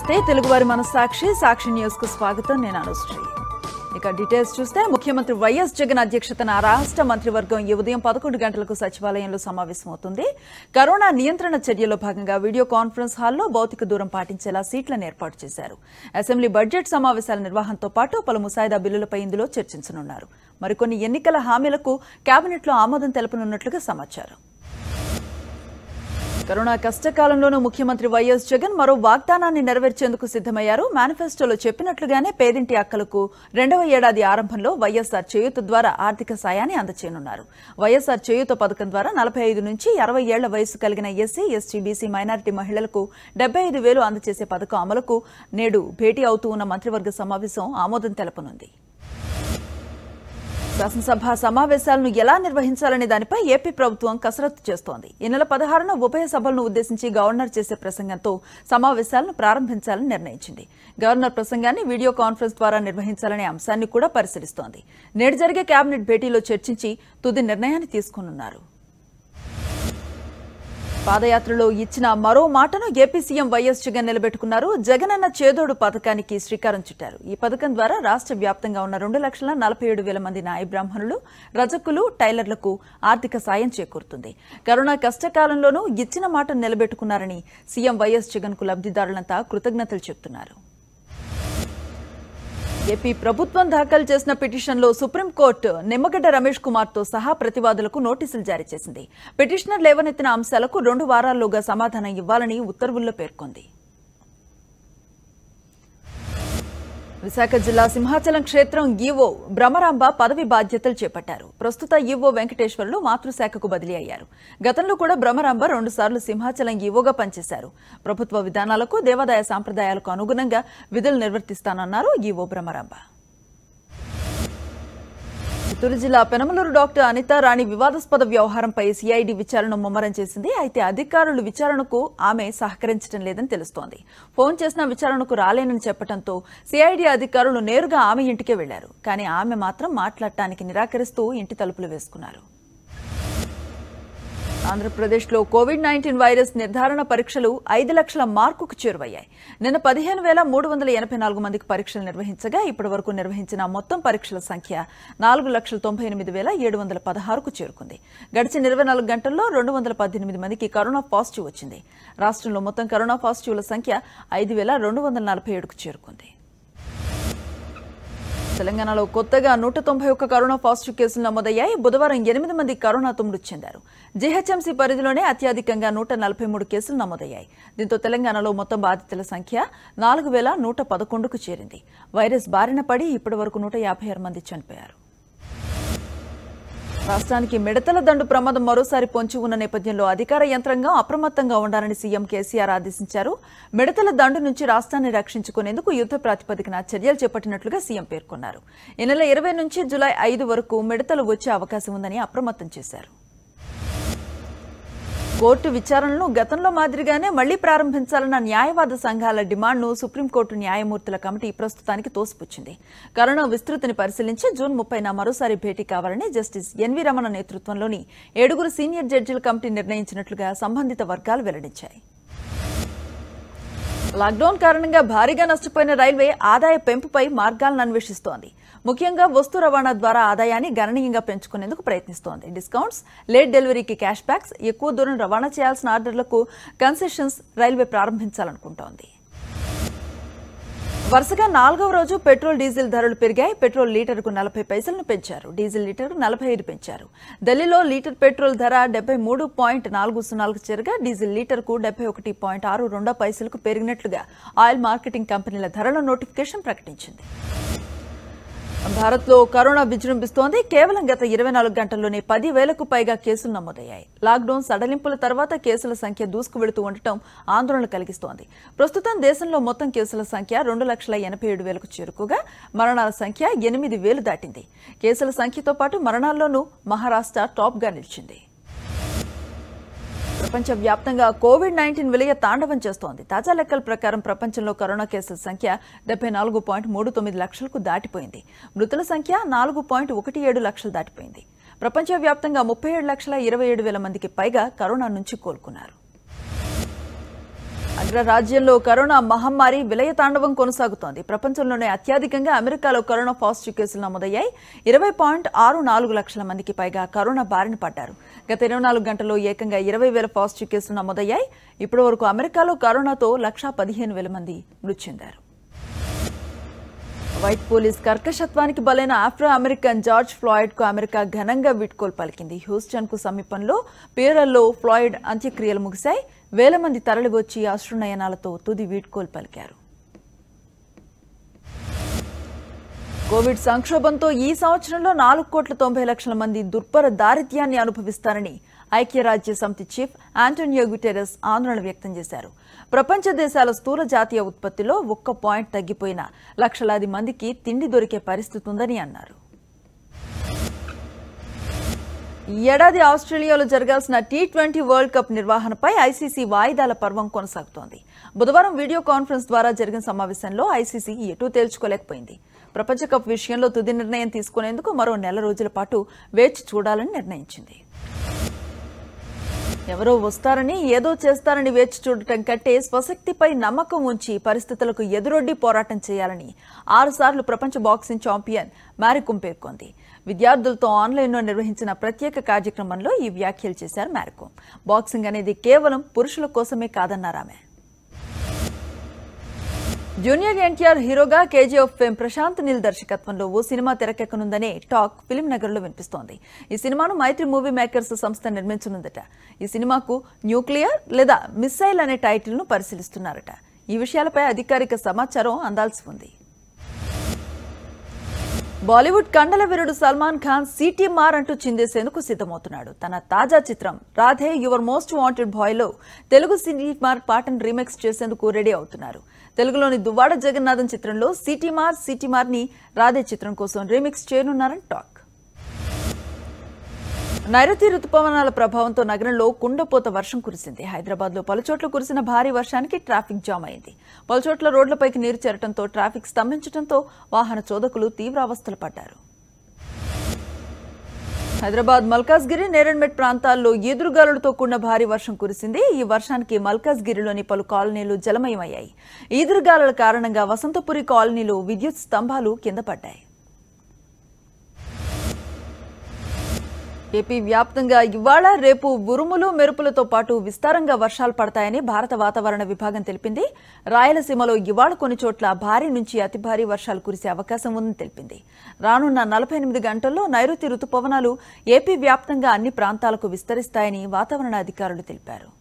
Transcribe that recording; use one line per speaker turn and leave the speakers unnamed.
నమస్తే తెలుగువారి మనస్సాక్షి సాక్షి న్యూస్ కు స్వాగతం నేను అనుశ్రీ ఇక డీటెయిల్స్ చూస్తే ముఖ్యమంత్రి వైఎస్ జగన్ అధ్యక్షతన రాష్ట్ర మంత్రివర్గం ఈ ఉదయం పదకొండు గంటలకు సచివాలయంలో సమావేశమవుతుంది కరోనా నియంత్రణ చర్యలో భాగంగా వీడియో కాన్ఫరెన్స్ హాల్లో భౌతిక దూరం పాటించేలా సీట్లను ఏర్పాటు చేశారు అసెంబ్లీ బడ్జెట్ సమావేశాల నిర్వహణతో పాటు పలు ముసాయిదా బిల్లులపై ఇందులో చర్చించనున్నారు మరికొన్ని ఎన్నికల హామీలకు కేబినెట్లో ఆమోదం తెలపనున్నట్లుగా సమాచారం కరోనా కష్టకాలంలోనూ ముఖ్యమంత్రి వైఎస్ జగన్ మరో వాగ్దానాన్ని నెరవేర్చేందుకు సిద్దమయ్యారు మేనిఫెస్టోలో చెప్పినట్లుగానే పేదింటి అక్కలకు రెండవ ఏడాది ఆరంభంలో వైఎస్ఆర్ చేయూత ద్వారా ఆర్థిక సాయాన్ని అందచేయనున్నారు వైఎస్ఆర్ చేయూత పథకం ద్వారా నలభై ఐదు నుంచి అరవై ఏళ్ల వయసు కలిగిన ఎస్సీ ఎస్టీ బీసీ మైనారిటీ మహిళలకు డెబ్బై ఐదు వేలు అందజేసే పథకం అమలుకు నేడు భేటీ అవుతూ ఉన్న మంత్రివర్గ సమావేశం ఆమోదం తెలపనుంది శాసనసభ సమావేశాలను ఎలా నిర్వహించాలనే దానిపై ఏపీ ప్రభుత్వం కసరత్తు చేస్తోంది ఈ నెల పదహారున ఉభయ సభలను ఉద్దేశించి గవర్నర్ చేసే ప్రసంగంతో సమావేశాలను ప్రారంభించాలని నిర్ణయించింది గవర్నర్ ప్రసంగాన్ని వీడియో కాన్ఫరెన్స్ ద్వారా నిర్వహించాలనే అంశాన్ని కూడా పరిశీలిస్తోంది నేడు జరిగే కేబినెట్ భేటీలో చర్చించి తుది నిర్ణయాన్ని తీసుకున్నారు పాదయాత్రలో ఇచ్చిన మరో మాటను ఏపీ సీఎం వైఎస్ జగన్ నిలబెట్టుకున్నారు జగనన్న చేదోడు పథకానికి శ్రీకారం చుట్టారు ఈ పథకం ద్వారా రాష్ట్ర వ్యాప్తంగా ఉన్న రెండు లక్షల నలభై ఏడు వేల మంది నాయ బ్రాహ్మణులు రజకులు టైలర్లకు ఆర్థిక సాయం చేకూరుతుంది కరోనా కష్టకాలంలోనూ ఇచ్చిన మాటను నిలబెట్టుకున్నారని సీఎం వైఎస్ జగన్ కు లబ్దిదారులంతా కృతజ్ఞతలు చెబుతున్నారు ఏపీ ప్రభుత్వం దాఖలు చేసిన పిటిషన్లో సుప్రీంకోర్టు నిమ్మగడ్డ రమేష్ కుమార్ తో సహా ప్రతివాదులకు నోటీసులు జారీ చేసింది పిటిషనర్ లేవనెత్తిన అంశాలకు రెండు వారాల్లోగా సమాధానం ఇవ్వాలని ఉత్తర్వుల్లో పేర్కొంది విశాఖ జిల్లా సింహాచలం క్షేత్రం ఈవో భ్రమరాంబ పదవి బాధ్యతలు చేపట్టారు ప్రస్తుత ఈవో వెంకటేశ్వర్లు మాతృశాఖకు బదిలీ అయ్యారు గతంలో కూడా భ్రమరాంబ రెండుసార్లు సింహాచలం ఈవోగా పనిచేశారు ప్రభుత్వ విధానాలకు దేవాదాయ సాంప్రదాయాలకు అనుగుణంగా విధులు నిర్వర్తిస్తానన్నారు ఈవో భ్రమరాంబ చిత్తూరు జిల్లా పెనమలూరు డాక్టర్ అనితా రాణి వివాదాస్పద వ్యవహారంపై సిఐడి విచారణ ముమ్మరం చేసింది అయితే అధికారులు విచారణకు ఆమె సహకరించడం లేదని తెలుస్తోంది ఫోన్ చేసిన విచారణకు రాలేనని చెప్పడంతో సిఐడి అధికారులు నేరుగా ఆమె ఇంటికే వెళ్లారు కానీ ఆమె మాత్రం మాట్లాడటానికి నిరాకరిస్తూ ఇంటి తలుపులు వేసుకున్నారు ఆంధ్రప్రదేశ్లో కోవిడ్ నైన్టీన్ వైరస్ నిర్ధారణ పరీక్షలు ఐదు లక్షల మార్కుకు చేరువయ్యాయి నిన్న పదిహేను వేల మూడు వందల ఎనభై నాలుగు మందికి పరీక్షలు నిర్వహించగా ఇప్పటి వరకు నిర్వహించిన మొత్తం పరీక్షల సంఖ్య నాలుగు లక్షల తొంభై ఎనిమిది వేల ఏడు వందల పదహారుకు చేరుకుంది గడిచిన ఇరవై నాలుగు గంటల్లో రెండు వందల పద్దెనిమిది మందికి కరోనా పాజిటివ్ వచ్చింది రాష్ట్రంలో మొత్తం కరోనా పాజిటివ్ల సంఖ్య ఐదు వేల రెండు వందల నలభై ఏడుకు చేరుకుంది తెలంగాణలో కొత్తగా నూట తొంభై ఒక్క కరోనా పాజిటివ్ కేసులు నమోదయ్యాయి బుధవారం ఎనిమిది మంది కరోనాతో మృతి చెందారు జీహెచ్ఎంసీ పరిధిలోనే అత్యధికంగా నూట నలభై మూడు కేసులు నమోదయ్యాయి దీంతో తెలంగాణలో మొత్తం బాధితుల సంఖ్య నాలుగు వేల నూట పదకొండుకు చేరింది వైరస్ బారిన పడి ఇప్పటి వరకు నూట యాభై ఆరు మంది చనిపోయారు రాష్ట్రానికి మిడతల దండు ప్రమాదం మరోసారి పొంచి ఉన్న నేపథ్యంలో అధికార యంత్రాంగం అప్రమత్తంగా ఉండాలని సీఎం కేసీఆర్ ఆదేశించారు మిడతల దండు నుంచి రాష్ట్రాన్ని రక్షించుకునేందుకు యుద్ధ ప్రాతిపదికన చర్యలు చేపట్టినట్లుగా సీఎం పేర్కొన్నారు ఈ నెల ఇరవై నుంచి జులై ఐదు వరకు మిడతలు వచ్చే అవకాశం ఉందని అప్రమత్తం చేశారు కోర్టు విచారణను గతంలో మాదిరిగానే మళ్లీ ప్రారంభించాలన్న న్యాయవాద సంఘాల డిమాండ్ను సుప్రీంకోర్టు న్యాయమూర్తుల కమిటీ ప్రస్తుతానికి తోసిపుచ్చింది కరోనా విస్తృతిని పరిశీలించి జూన్ ముప్పైన మరోసారి భేటీ కావాలని జస్టిస్ ఎన్వి రమణ నేతృత్వంలోని ఏడుగురు సీనియర్ జడ్జిల కమిటీ నిర్ణయించినట్లుగా సంబంధిత వర్గాలు వెల్లడించాయి లాక్డౌన్ కారణంగా భారీగా నష్టపోయిన రైల్వే ఆదాయ పెంపుపై మార్గాలను అన్వేషిస్తోంది ముఖ్యంగా వస్తు రవాణా ద్వారా ఆదాయాన్ని గణనీయంగా పెంచుకునేందుకు ప్రయత్నిస్తోంది డిస్కౌంట్స్ లేట్ డెలివరీకి క్యాష్ బ్యాక్స్ ఎక్కువ దూరం రవాణా చేయాల్సిన ఆర్డర్లకు కన్సెషన్స్ రైల్వే ప్రారంభించాలనుకుంటోంది వరుసగా నాలుగవ రోజు పెట్రోల్ డీజిల్ ధరలు పెరిగాయి పెట్రోల్ లీటర్కు నలభై పైసలను పెంచారు డీజిల్ లీటర్కు నలభై ఐదు పెంచారు ఢిల్లీలో లీటర్ పెట్రోల్ ధర డెబ్బై మూడు పాయింట్ నాలుగు సున్నాలకు చేరగా డీజిల్ లీటర్కు డెబ్బై ఒకటి పాయింట్ ఆరు రెండో పైసలకు పెరిగినట్లుగా ఆయిల్ మార్కెటింగ్ కంపెనీల ధరల నోటిఫికేషన్ ప్రకటించింది భారత్లో కరోనా విజృంభిస్తోంది కేవలం గత ఇరవై నాలుగు గంటల్లోనే పది వేలకు పైగా కేసులు నమోదయ్యాయి లాక్డౌన్ సడలింపుల తర్వాత కేసుల సంఖ్య దూసుకు వెళుతూ ఉండటం ఆందోళన కలిగిస్తోంది ప్రస్తుతం దేశంలో మొత్తం కేసుల సంఖ్య రెండు లక్షల ఎనభై ఏడు వేలకు చేరుకోగా మరణాల సంఖ్య ఎనిమిది వేలు దాటింది కేసుల సంఖ్యతో పాటు మరణాల్లోనూ మహారాష్ట్ర టాప్గా నిలిచింది ప్రపంచవ్యాప్తంగా కోవిడ్ నైన్టీన్ విలయ తాండవం చేస్తోంది తాజా లెక్కల ప్రకారం ప్రపంచంలో కరోనా కేసుల సంఖ్య డెబ్బై నాలుగు పాయింట్ మూడు తొమ్మిది లక్షలకు దాటిపోయింది మృతుల సంఖ్య నాలుగు పాయింట్ ఒకటి ఏడు లక్షలు దాటిపోయింది ప్రపంచవ్యాప్తంగా ముప్పై ఏడు లక్షల ఇరవై ఏడు వేల మందికి పైగా కరోనా నుంచి కోలుకున్నారు అగ్రరాజ్యంలో కరోనా మహమ్మారి విలయతాండవం కొనసాగుతోంది ప్రపంచంలోనే అత్యధికంగా అమెరికాలో కరోనా పాజిటివ్ కేసులు నమోదయ్యాయి ఇరవై పాయింట్ ఆరు నాలుగు లక్షల మందికి పైగా కరోనా బారిన పడ్డారు గత ఇరవై నాలుగు గంటల్లో ఏకంగా ఇరవై వేల పాజిటివ్ కేసులు నమోదయ్యాయి ఇప్పటి వరకు అమెరికాలో కరోనాతో లక్షా పదిహేను వేల మంది మృతి చెందారు వైట్ పోలీస్ కర్కశత్వానికి బలైన ఆఫ్రో అమెరికన్ జార్జ్ ఫ్లాయిడ్ కు అమెరికా ఘనంగా వీడ్కోలు పలికింది హ్యూస్టన్ కు సమీపంలో పియరల్లో ఫ్లాయిడ్ అంత్యక్రియలు ముగిశాయి వేల మంది తరలివచ్చి అశ్రునయనాలతో తుది వీడ్కోలు పలికారు కోవిడ్ సంక్షోభంతో ఈ సంవత్సరంలో నాలుగు కోట్ల తొంభై లక్షల మంది దుర్భర దారిద్ర్యాన్ని అనుభవిస్తారని ఐక్యరాజ్య సమితి చీఫ్ ఆంటోనియో గుటెరస్ ఆందోళన వ్యక్తం చేశారు ప్రపంచ దేశాల స్థూల జాతీయ ఉత్పత్తిలో ఒక్క పాయింట్ తగ్గిపోయిన లక్షలాది మందికి తిండి దొరికే పరిస్థితి ఉందని అన్నారు ఈ ఏడాది ఆస్ట్రేలియాలో జరగాల్సిన టీ ట్వంటీ వరల్డ్ కప్ నిర్వహణపై ఐసీసీ వాయిదాల పర్వం కొనసాగుతోంది బుధవారం వీడియో కాన్ఫరెన్స్ ద్వారా జరిగిన సమావేశంలో ఐసీసీ ఎటూ తేల్చుకోలేకపోయింది ప్రపంచ కప్ విషయంలో తుది నిర్ణయం తీసుకునేందుకు మరో నెల రోజుల పాటు వేచి చూడాలని నిర్ణయించింది ఎవరో వస్తారని ఏదో చేస్తారని వేచి చూడటం కంటే స్వశక్తిపై నమ్మకం ఉంచి పరిస్థితులకు ఎదురొడ్డి పోరాటం చేయాలని ఆరుసార్లు ప్రపంచ బాక్సింగ్ ఛాంపియన్ మ్యారికోమ్ పేర్కొంది విద్యార్థులతో ఆన్లైన్లో నిర్వహించిన ప్రత్యేక కార్యక్రమంలో ఈ వ్యాఖ్యలు చేశారు మ్యారికోమ్ బాక్సింగ్ అనేది కేవలం పురుషుల కోసమే కాదన్నారు ఆమె జూనియర్ ఎన్టీఆర్ హీరోగా కేజీఎఫ్ ఫేమ్ ప్రశాంత్ నీల్ దర్శకత్వంలో ఓ సినిమా తెరకెక్కనుందనే టాక్ ఫిలిం నగర్ లో వినిపిస్తోంది ఈ సినిమాను మైత్రి మూవీ మేకర్స్ సంస్థ నిర్మించనుందట ఈ సినిమాకు న్యూక్లియర్ లేదా మిస్సైల్ అనే టైటిల్ ను పరిశీలిస్తున్నారట ఈ విషయాలపై అధికారిక సమాచారం అందాల్సి ఉంది బాలీవుడ్ కండల వీరుడు సల్మాన్ ఖాన్ సిటీఎంఆర్ అంటూ చిందేసేందుకు సిద్ధమవుతున్నాడు తన తాజా చిత్రం Radhe your most wanted Bhai లో తెలుగు సిటీమార్ పాటను రీమేక్స్ చేసేందుకు రెడీ అవుతున్నారు తెలుగులోని దువ్వాడ జగన్నాథం చిత్రంలో సిటీమార్ సిటీమార్ ని రాధే చిత్రం కోసం రీమిక్స్ చేయనున్నారని టాక్ నైరుతి రుతుపవనాల ప్రభావంతో నగరంలో కుండపోత వర్షం కురిసింది హైదరాబాద్ లో పలుచోట్ల కురిసిన భారీ వర్షానికి ట్రాఫిక్ జామ్ అయింది పలుచోట్ల రోడ్లపైకి నీరు చేరటంతో ట్రాఫిక్ స్తంభించడంతో వాహన చోదకులు తీవ్ర అవస్థలు పడ్డారు హైదరాబాద్ మల్కాజ్గిరి నేరన్మెట్ ప్రాంతాల్లో ఈదురుగాలులతో కూడిన భారీ వర్షం కురిసింది ఈ వర్షానికి మల్కాజ్గిరిలోని పలు కాలనీలు జలమయమయ్యాయి ఈదురుగాలుల కారణంగా వసంతపురి కాలనీలో విద్యుత్ స్తంభాలు కింద పడ్డాయి ఏపీ వ్యాప్తంగా ఇవాళ రేపు ఉరుములు మెరుపులతో పాటు విస్తారంగా వర్షాలు పడతాయని భారత వాతావరణ విభాగం తెలిపింది రాయలసీమలో ఇవాళ కొన్ని చోట్ల భారీ నుంచి అతి భారీ వర్షాలు కురిసే అవకాశం ఉందని తెలిపింది రానున్న నలభై ఎనిమిది గంటల్లో నైరుతి రుతుపవనాలు ఏపీ వ్యాప్తంగా అన్ని ప్రాంతాలకు విస్తరిస్తాయని వాతావరణ అధికారులు తెలిపారు